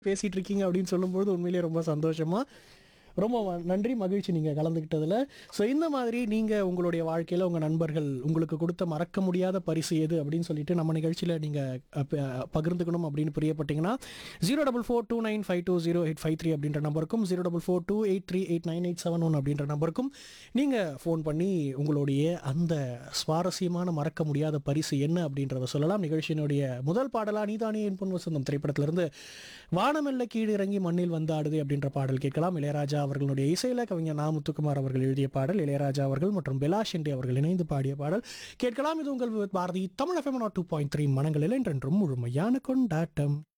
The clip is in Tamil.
பேசிட்டு இருக்கீங்க அப்படின்னு சொல்லும்போது உண்மையிலேயே ரொம்ப சந்தோஷமா ரொம்ப ம- நன்றி மகிழ்ச்சி நீங்கள் கலந்துக்கிட்டதில் ஸோ இந்த மாதிரி நீங்கள் உங்களுடைய வாழ்க்கையில் உங்கள் நண்பர்கள் உங்களுக்கு கொடுத்த மறக்க முடியாத பரிசு எது அப்படின்னு சொல்லிட்டு நம்ம நிகழ்ச்சியில் நீங்கள் பகிர்ந்துக்கணும் அப்படின்னு பிரியப்பட்டீங்கன்னா zero double four two nine five two zero eight five three அப்படின்ற நம்பருக்கும் zero double four two eight three eight nine eight seven one அப்படின்ற நம்பருக்கும் நீங்கள் ஃபோன் பண்ணி உங்களுடைய அந்த சுவாரஸ்யமான மறக்க முடியாத பரிசு என்ன அப்படின்றத சொல்லலாம் நிகழ்ச்சியினுடைய முதல் பாடலா நீதானே என் பொன் வசந்தம் திரைப்படத்திலிருந்து வானமெல்ல கீழ் இறங்கி மண்ணில் வந்து ஆடுது அப்படின்ற பாடல் கேட்கலாம் இளையராஜா அவர்களுடைய இசையில கவிஞர் நா முத்துக்குமார் அவர்கள் எழுதிய பாடல் இளையராஜா அவர்கள் மற்றும் பெலா ஷெண்டி அவர்கள் இணைந்து பாடிய பாடல் கேட்கலாம் இது உங்கள் Bharathi Tamil FM two point three மனங்களில் என்றென்றும் முழுமையான கொண்டாட்டம்